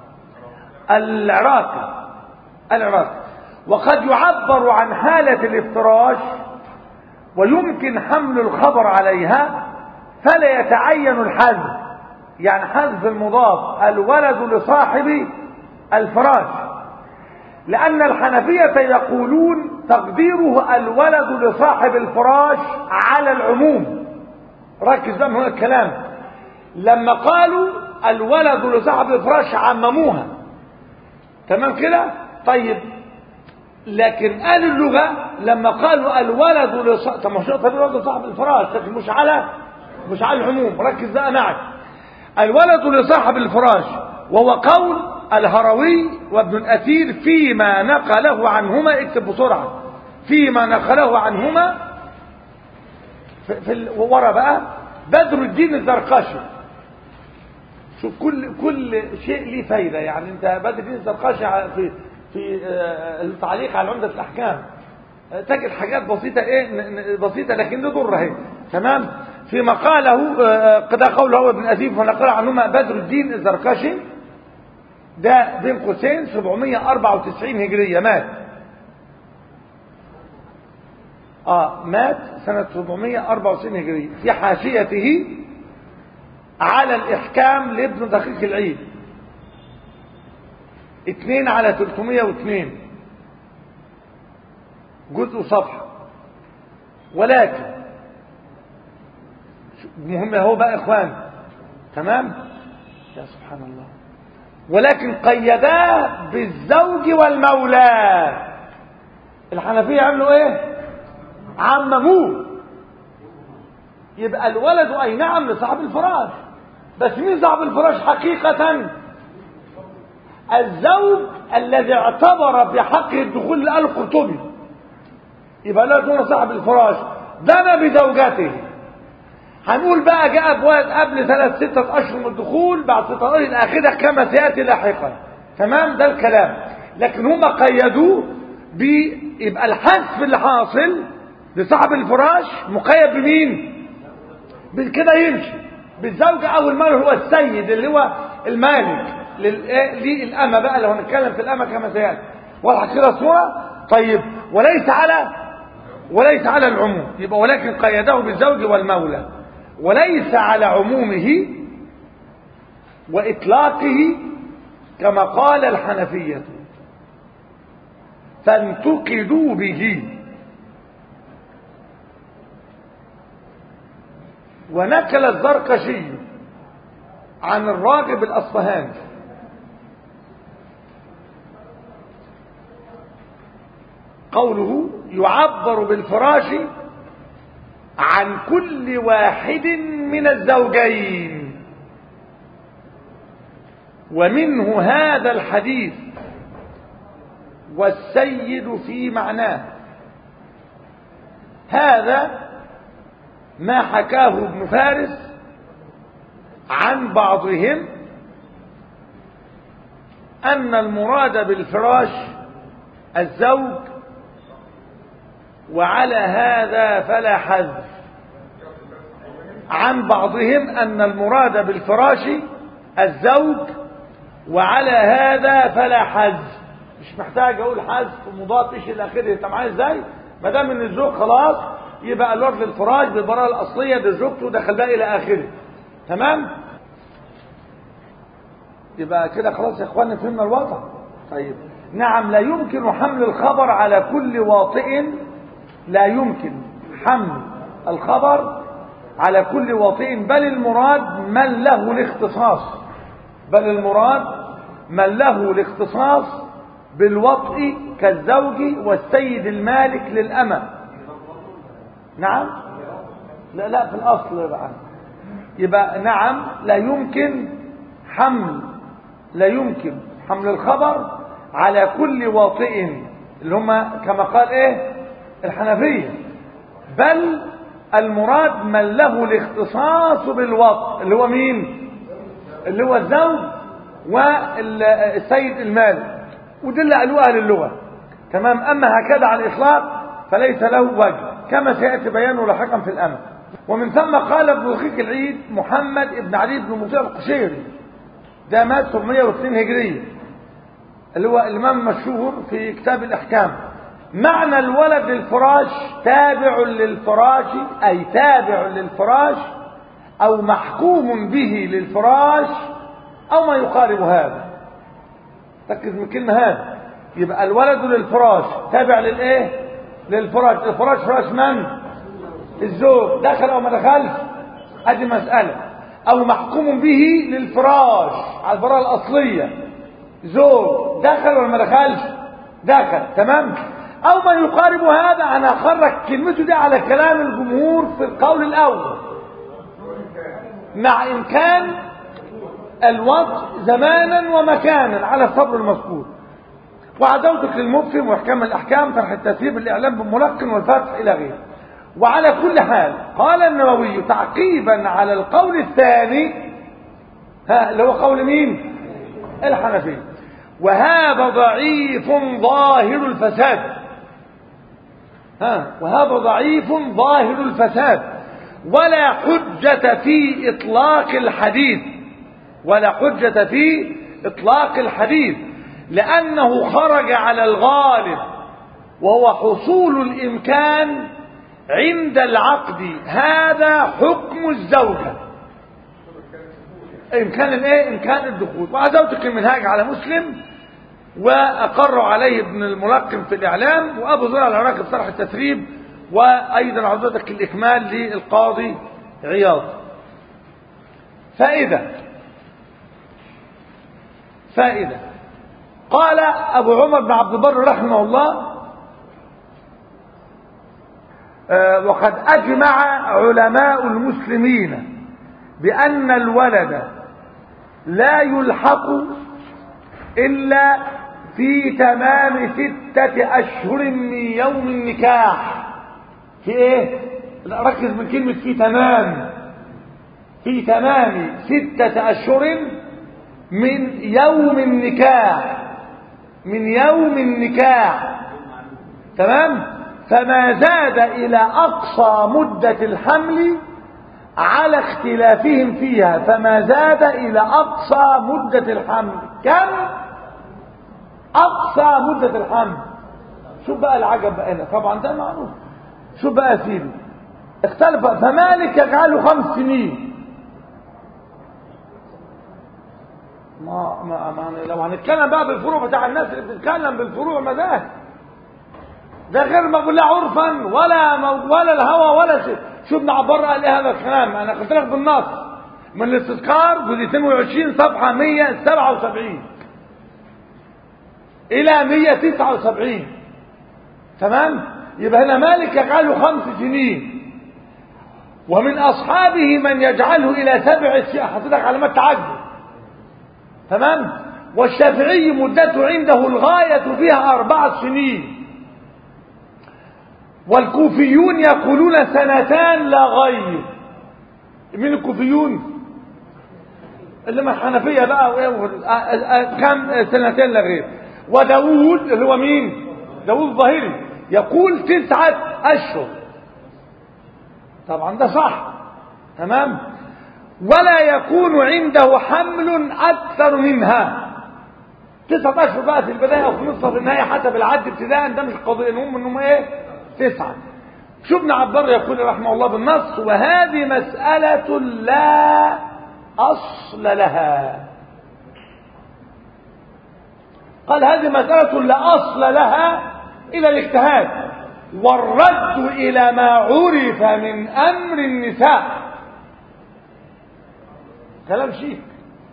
S1: العراقي العراقي وقد يعبر عن حالة الافتراش ويمكن حمل الخبر عليها فلا يتعين الحذف يعني حذف المضاف الولد لصاحب الفراش لأن الحنفية يقولون تقديره الولد لصاحب الفراش على العموم ركز بقى من هنا الكلام لما قالوا الولد لصاحب الفراش عمموها تمام كده طيب لكن قال اللغة لما قالوا الولد لصاحب طب مش الولد لصاحب الفراش لكن مش على مش على العموم ركز بقى معي الولد لصاحب الفراش وهو قول الهروي وابن الأثير فيما نقله عنهما اكتب بسرعة فيما نقله عنهما في, في ال- ورا بقى بدر الدين الزرقاشي شوف كل كل شيء ليه فايدة يعني انت بدر الدين الزرقاشي ع- في في آه، التعليق على عمدة الأحكام آه، تجد حاجات بسيطة ايه ن- ن- بسيطة لكن دي ضر اهي تمام في مقاله آه، قد قوله هو ابن أثير ونقل عنهما بدر الدين الزرقاشي ده بين قوسين 794 هجرية مات اه مات سنة 794 هجرية في حاشيته على الإحكام لابن دقيق العيد اتنين على 302 جزء صفحة ولكن مهم هو بقى اخوان تمام يا سبحان الله ولكن قيداه بالزوج والمولى الحنفية عملوا ايه عمموه يبقى الولد اي نعم لصاحب الفراش بس مين صاحب الفراش حقيقة الزوج الذي اعتبر بحقه الدخول لآل القرطبي يبقى لا يكون صاحب الفراش دنا بزوجته هنقول بقى جاء بواد قبل ثلاث ستة أشهر من الدخول بعد ستة أشهر الآخرة كما سيأتي لاحقا تمام ده الكلام لكن هم قيدوه بيبقى الحذف اللي حاصل لصاحب الفراش مقيد بمين؟ بالكده يمشي بالزوج أو المال هو السيد اللي هو المالك للأمة بقى لو هنتكلم في الأمة كما سيأتي واضحة كده الصورة طيب وليس على وليس على العموم يبقى ولكن قيده بالزوج والمولى وليس على عمومه وإطلاقه كما قال الحنفية فانتقدوا به ونكل الزرقشي عن الراغب الأصفهاني قوله يعبر بالفراش عن كل واحد من الزوجين ومنه هذا الحديث والسيد في معناه هذا ما حكاه ابن فارس عن بعضهم أن المراد بالفراش الزوج وعلى هذا فلا حذف عن بعضهم أن المراد بالفراش الزوج وعلى هذا فلا حذف مش محتاج اقول حذف مضاف ايش الى اخره انت معايا ازاي ما دام ان الزوج خلاص يبقى الوجه للفراش بالبراءه الاصليه ده زوجته دخل بقى الى اخره تمام يبقى كده خلاص يا اخواني فهمنا الوضع طيب نعم لا يمكن حمل الخبر على كل واطئ لا يمكن حمل الخبر على كل واطئ بل المراد من له الاختصاص بل المراد من له الاختصاص بالوطء كالزوج والسيد المالك للأمة نعم لا لا في الأصل يبقى يبقى نعم لا يمكن حمل لا يمكن حمل الخبر على كل واطئ اللي هم كما قال ايه الحنفية بل المراد من له الاختصاص بالوطء اللي هو مين اللي هو الزوج والسيد المال ودي اللي قالوه اهل اللغه تمام اما هكذا على الاطلاق فليس له وجه كما سياتي بيانه لاحقا في الامل ومن ثم قال ابن رقيق العيد محمد بن علي بن مطيع القشيري ده مات 702 هجريه اللي هو الامام المشهور في كتاب الاحكام معنى الولد للفراش تابع للفراش اي تابع للفراش او محكوم به للفراش او ما يقارب هذا ركز من كلمه هذا يبقى الولد للفراش تابع للايه للفراش الفراش فراش من الزوج دخل او ما دخلش ادي مساله او محكوم به للفراش على البراءه الاصليه زوج دخل ولا ما دخلش دخل تمام او ما يقارب هذا انا اخرج كلمته دي على كلام الجمهور في القول الاول مع امكان الوضع زمانا ومكانا على الصبر المذكور وعدوتك للمبصم واحكام الاحكام طرح التثريب الاعلام بالملقن والفتح الى غيره وعلى كل حال قال النووي تعقيبا على القول الثاني ها اللي هو قول مين الحنفيه وهذا ضعيف ظاهر الفساد ها وهذا ضعيف ظاهر الفساد ولا حجة في إطلاق الحديث ولا حجة في إطلاق الحديث لأنه خرج على الغالب وهو حصول الإمكان عند العقد هذا حكم الزوجة إمكان الإيه؟ إمكان الدخول وعزوتك المنهاج على مسلم وأقر عليه ابن الملقم في الإعلام وأبو زرع العراقي في شرح التثريب وأيضا عزوتك الإكمال للقاضي عياض فائدة فائدة قال أبو عمر بن عبد البر رحمه الله آه وقد أجمع علماء المسلمين بأن الولد لا يلحق إلا في تمام ستة أشهر من يوم النكاح في إيه؟ لا ركز من كلمة في تمام في تمام ستة أشهر من يوم النكاح من يوم النكاح تمام فما زاد إلى أقصى مدة الحمل على اختلافهم فيها فما زاد إلى أقصى مدة الحمل كم أقصى مدة الحمل شوف بقى العجب بقى هنا طبعا ده معروف شوف بقى يا سيدي اختلف فمالك يجعله خمس سنين ما ما, ما لو هنتكلم بقى بالفروع بتاع الناس اللي بتتكلم بالفروع مذاهب ده غير مقبول لا عرفا ولا مو ولا الهوى ولا شيء شو ابن عبار قال ايه هذا الكلام انا قلت لك بالنص من الاستذكار جزء 22 صفحه 177 الى 179 تمام يبقى هنا مالك يجعله خمس سنين ومن اصحابه من يجعله الى سبع سنين حطيتك علامات تعجب تمام والشافعي مدته عنده الغايه فيها اربع سنين والكوفيون يقولون سنتان لا غير من الكوفيون اللي ما الحنفية بقى كم سنتين لا غير وداوود اللي هو مين داوود الظاهري يقول تسعة أشهر طبعا ده صح تمام ولا يكون عنده حمل أكثر منها تسعة أشهر بقى في البداية أو في نصف النهاية حسب العد ابتداء ده مش قضية المهم إنهم إيه تسعة شو ابن عبد يقول رحمه الله بالنص وهذه مسألة لا أصل لها قال هذه مسألة لا أصل لها إلى الاجتهاد والرد إلى ما عرف من أمر النساء كلام شيك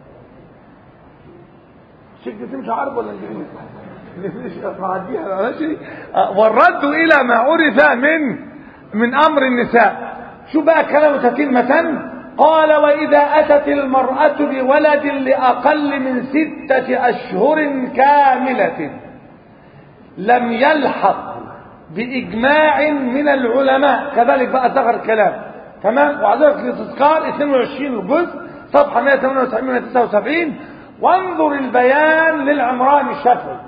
S1: شيك دي تمشي عرب ولا انجليزي معديها ماشي والرد الى ما عرف من من امر النساء شو بقى كلامه كلمة قال واذا اتت المرأة بولد لاقل من ستة اشهر كاملة لم يلحق بإجماع من العلماء كذلك بقى ذكر الكلام تمام وعذرك الاستذكار 22 الجزء صفحة 178 179 وانظر البيان للعمران الشافعي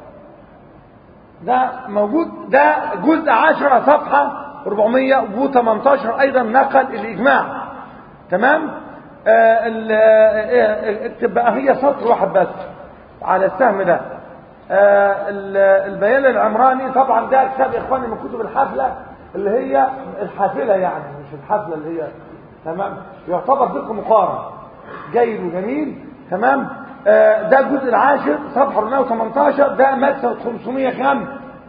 S1: ده موجود ده جزء 10 صفحة 418 أيضا نقل الإجماع تمام آه ال- آه، اكتب بقى هي سطر واحد بس على السهم ده آه ال- البيان العمراني طبعا ده كتاب إخواني من كتب الحفلة اللي هي الحافلة يعني مش الحفلة اللي هي تمام يعتبر فقه مقارن جيد وجميل تمام آه ده الجزء العاشر صفحة 418 ده مكسب 500 كام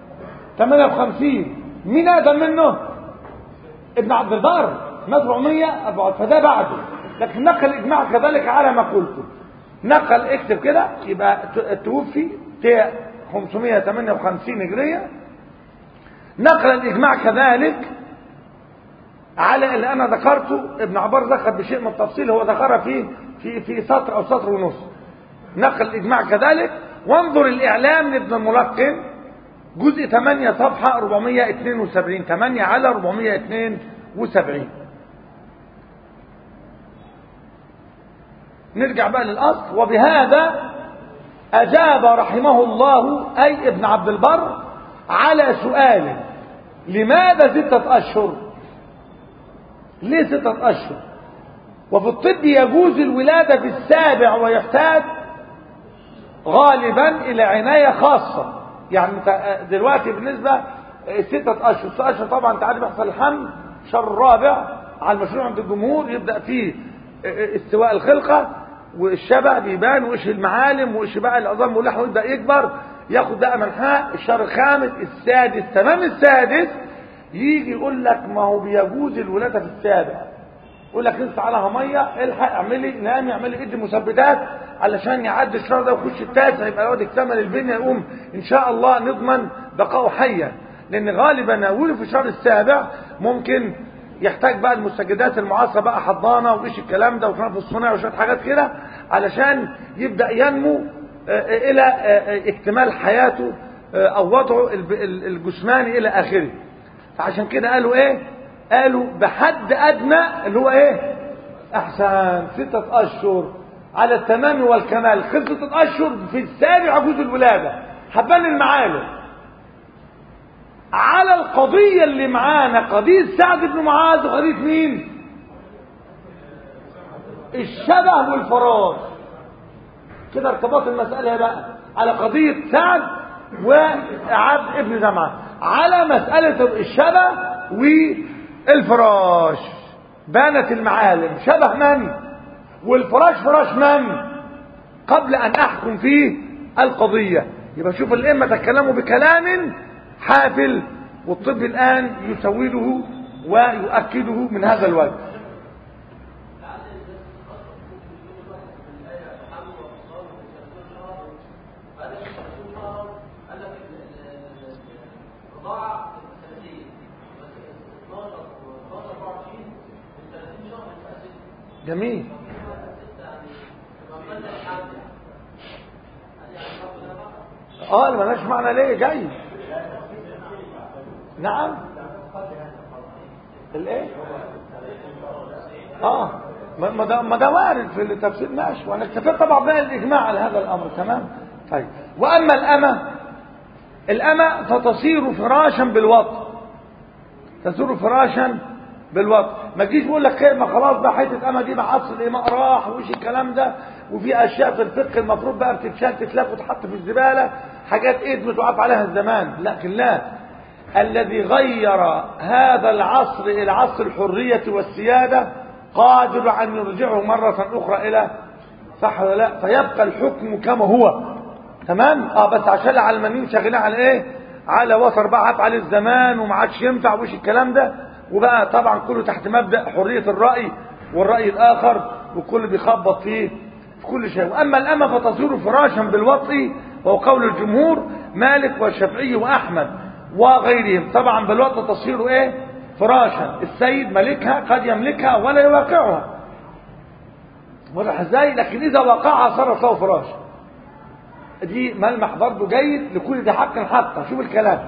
S1: 58 مين أقدم منه ابن عبد البر مات 400 فده بعده لكن نقل الإجماع كذلك على ما قلته نقل اكتب كده يبقى ت- توفي ت 558 هجرية نقل الإجماع كذلك على اللي أنا ذكرته ابن عبار ذكر بشيء من التفصيل هو ذكرها في في في سطر أو سطر ونص نقل الإجماع كذلك وانظر الإعلام لابن الملقن جزء 8 صفحة 472 8 على 472 نرجع بقى للأصل وبهذا أجاب رحمه الله أي ابن عبد البر على سؤال لماذا ستة أشهر ليه ستة أشهر وفي الطب يجوز الولادة في السابع ويحتاج غالبا إلى عناية خاصة يعني انت دلوقتي بالنسبة ستة أشهر ستة أشهر طبعا انت عارف يحصل الحمل شهر الرابع على المشروع عند الجمهور يبدأ فيه استواء الخلقة والشبع بيبان وإيش المعالم وإيش بقى العظام واللحم يبدأ يكبر ياخد بقى منحاء الشهر الخامس السادس تمام السادس يجي يقول لك ما هو بيجوز الولادة في السابع يقول لك انت عليها ميه الحق اعملي نامي اعملي ادي مثبتات علشان يعدي الشهر ده ويخش التاسع يبقى الواد اكتمل البنيه يقوم ان شاء الله نضمن بقائه حيا لان غالبا ولد في الشهر السابع ممكن يحتاج بقى المستجدات المعاصره بقى حضانه وايش الكلام ده وكلام في الصناعه وشويه حاجات كده علشان يبدا ينمو آه، الى آه، اكتمال حياته آه، او وضعه الب- الجسماني الى اخره فعشان كده قالوا ايه قالوا بحد ادنى اللي هو ايه احسن ستة اشهر على التمام والكمال خلص ستة اشهر في السابع جزء الولادة حبان المعالم على القضية اللي معانا قضية سعد بن معاذ وقضية مين الشبه والفراش كده ارتباط المسألة بقى على قضية سعد وعبد ابن زمعة على مسألة الشبه والفراش بانت المعالم شبه من والفراش فراش من قبل أن أحكم فيه القضية يبقى شوف الأئمة تكلموا بكلام حافل والطب الآن يسوده ويؤكده من هذا الوجه جميل اه ملهاش معنى ليه جاي نعم الايه اه ما ما ده ما ده وارد في التفسير ماشي وانا اكتفيت طبعا بقى الاجماع على هذا الامر تمام طيب واما الامه الامه فتصير فراشا بالوطن تصير فراشا بالوطن ما تجيش بقول لك خير ما خلاص بقى حته اما دي بقى عصر الاماء راح وش الكلام ده وفي اشياء في الفقه المفروض بقى بتتشال تتلف وتحط في الزباله حاجات ادمت وقف عليها الزمان لكن لا الذي غير هذا العصر الى عصر الحريه والسياده قادر ان يرجعه مره اخرى الى صح ولا لا فيبقى الحكم كما هو تمام اه بس عشان العلمانيين شغالين على ايه على وتر بقى عف عليه الزمان وما عادش ينفع وش الكلام ده وبقى طبعا كله تحت مبدا حريه الراي والراي الاخر وكل بيخبط فيه في كل شيء واما الامه فتصير فراشا بالوطء وهو قول الجمهور مالك والشافعي واحمد وغيرهم طبعا بالوطء تصير ايه فراشا السيد ملكها قد يملكها ولا يواقعها واضح ازاي لكن اذا وقعها صارت له فراش دي ملمح برضه جيد لكل ذي حق حقه شوف الكلام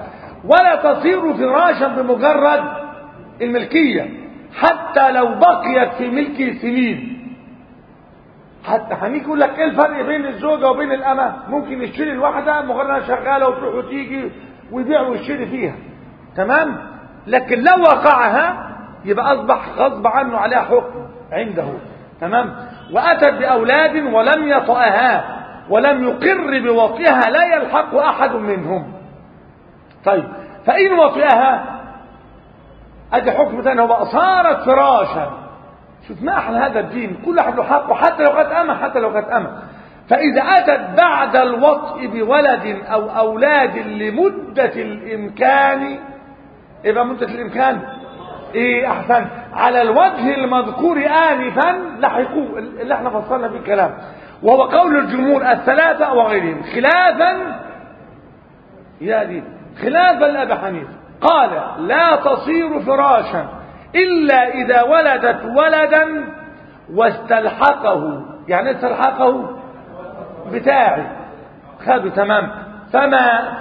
S1: ولا تصير فراشا بمجرد الملكية حتى لو بقيت في ملكي سنين حتى هنيجي يقول لك ايه الفرق بين الزوجة وبين الأمة ممكن يشتري الواحدة مجرد انها شغالة وتروح وتيجي ويبيع ويشتري فيها تمام لكن لو وقعها يبقى أصبح غصب عنه عليها حكم عنده تمام وأتت بأولاد ولم يطأها ولم يقر بوطئها لا يلحق أحد منهم طيب فإن وطئها أدي حكم ثاني هو صارت فراشا شوف ما أحلى هذا الدين كل واحد له حقه حتى لو كانت أمة حتى لو كانت أمة فإذا أتت بعد الوطء بولد أو أولاد لمدة الإمكان يبقى مدة الإمكان إيه أحسن على الوجه المذكور آنفا لحقوه اللي احنا فصلنا فيه الكلام وهو قول الجمهور الثلاثة وغيرهم خلافا يا دي خلافا لأبي حنيفة قال لا تصير فراشا إلا إذا ولدت ولدا واستلحقه يعني استلحقه بتاعي خده تمام فما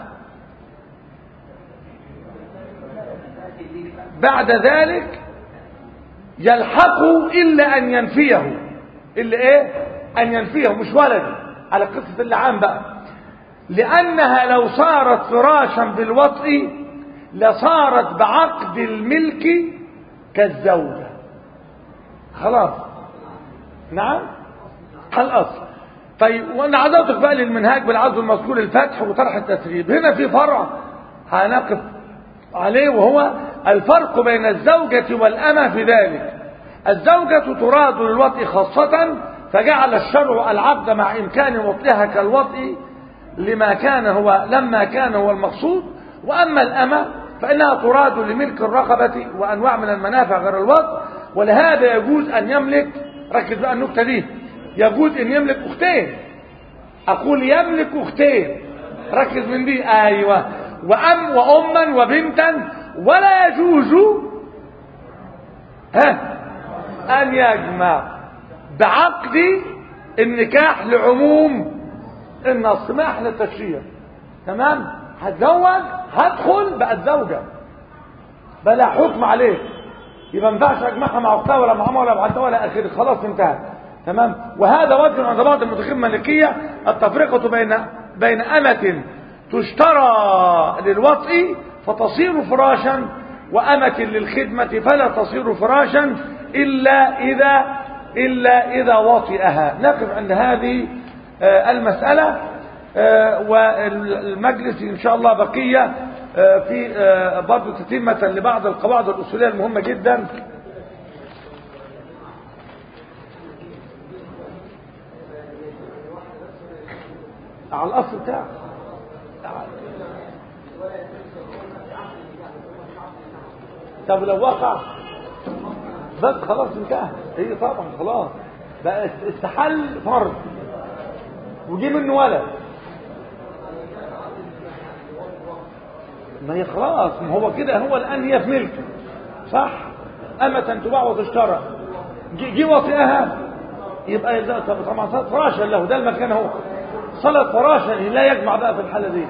S1: بعد ذلك يلحقه إلا أن ينفيه إلا إيه أن ينفيه مش ولد على قصة اللعان بقى لأنها لو صارت فراشا بالوطء لصارت بعقد الملك كالزوجة خلاص نعم الأصل طيب وانا عزوتك بقى للمنهاج بالعزو المذكور الفتح وطرح التسريب هنا في فرع هنقف عليه وهو الفرق بين الزوجة والأمة في ذلك الزوجة تراد للوطء خاصة فجعل الشرع العبد مع إمكان وطئها كالوطء لما كان هو لما كان هو المقصود وأما الأمة فإنها تراد لملك الرقبة وأنواع من المنافع غير الوطء ولهذا يجوز أن يملك ركز بقى النكتة دي يجوز أن يملك أختين أقول يملك أختين ركز من دي أيوة وأم وأما وبنتا ولا يجوز ها أن يجمع بعقد النكاح لعموم النص ما احنا التشريع تمام هتزوج هدخل بقت زوجة بلا حكم عليه يبقى ما ينفعش اجمعها مع اختها ولا مع امها ولا مع ولا اخره خلاص انتهى تمام وهذا وجه عند بعض المتخذين المالكيه التفرقه بين بين امه تشترى للوطء فتصير فراشا وامه للخدمه فلا تصير فراشا الا اذا الا اذا وطئها نقف عند هذه المساله والمجلس ان شاء الله بقيه في برضه تتمه لبعض القواعد الاصوليه المهمه جدا على الاصل بتاعه طب لو وقع بس خلاص انتهى هي طبعا خلاص بقى استحل فرض وجي منه ولد ما هي خلاص ما هو كده هو الان هي في ملكه صح أمة تباع وتشترى جي وطئها يبقى طبعا صارت فراشا له ده المكان هو صلت فراشا لا يجمع بقى في الحالة دي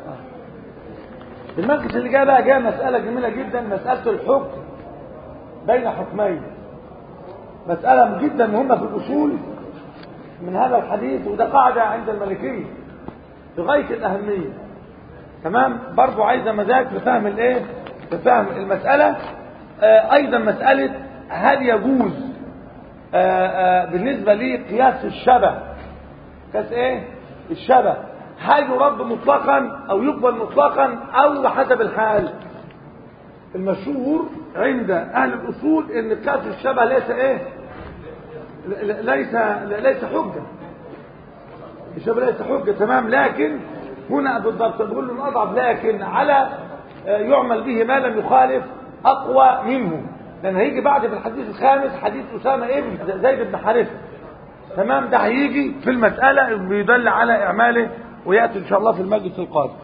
S1: المجلس اللي جاء بقى جاء مسألة جميلة جدا مسألة الحكم بين حكمين مسألة جدا مهمة في الأصول من هذا الحديث وده قاعدة عند الملكية بغاية الأهمية تمام برضو عايزة مزاج في فهم الايه في فهم المسألة آه أيضا مسألة هل يجوز آه آه بالنسبة لي قياس الشبه قياس ايه الشبه هل يرد مطلقا او يقبل مطلقا او حسب الحال المشهور عند اهل الاصول ان قياس الشبه ليس ايه ليس ليس حجه الشبه ليس حجه تمام لكن هنا بالضبط بقول له الاضعف لكن على يعمل به ما لم يخالف اقوى منه لان هيجي بعد في الحديث الخامس حديث اسامه ابن زيد بن حارثه تمام ده هيجي في المساله بيدل على اعماله وياتي ان شاء الله في المجلس القادم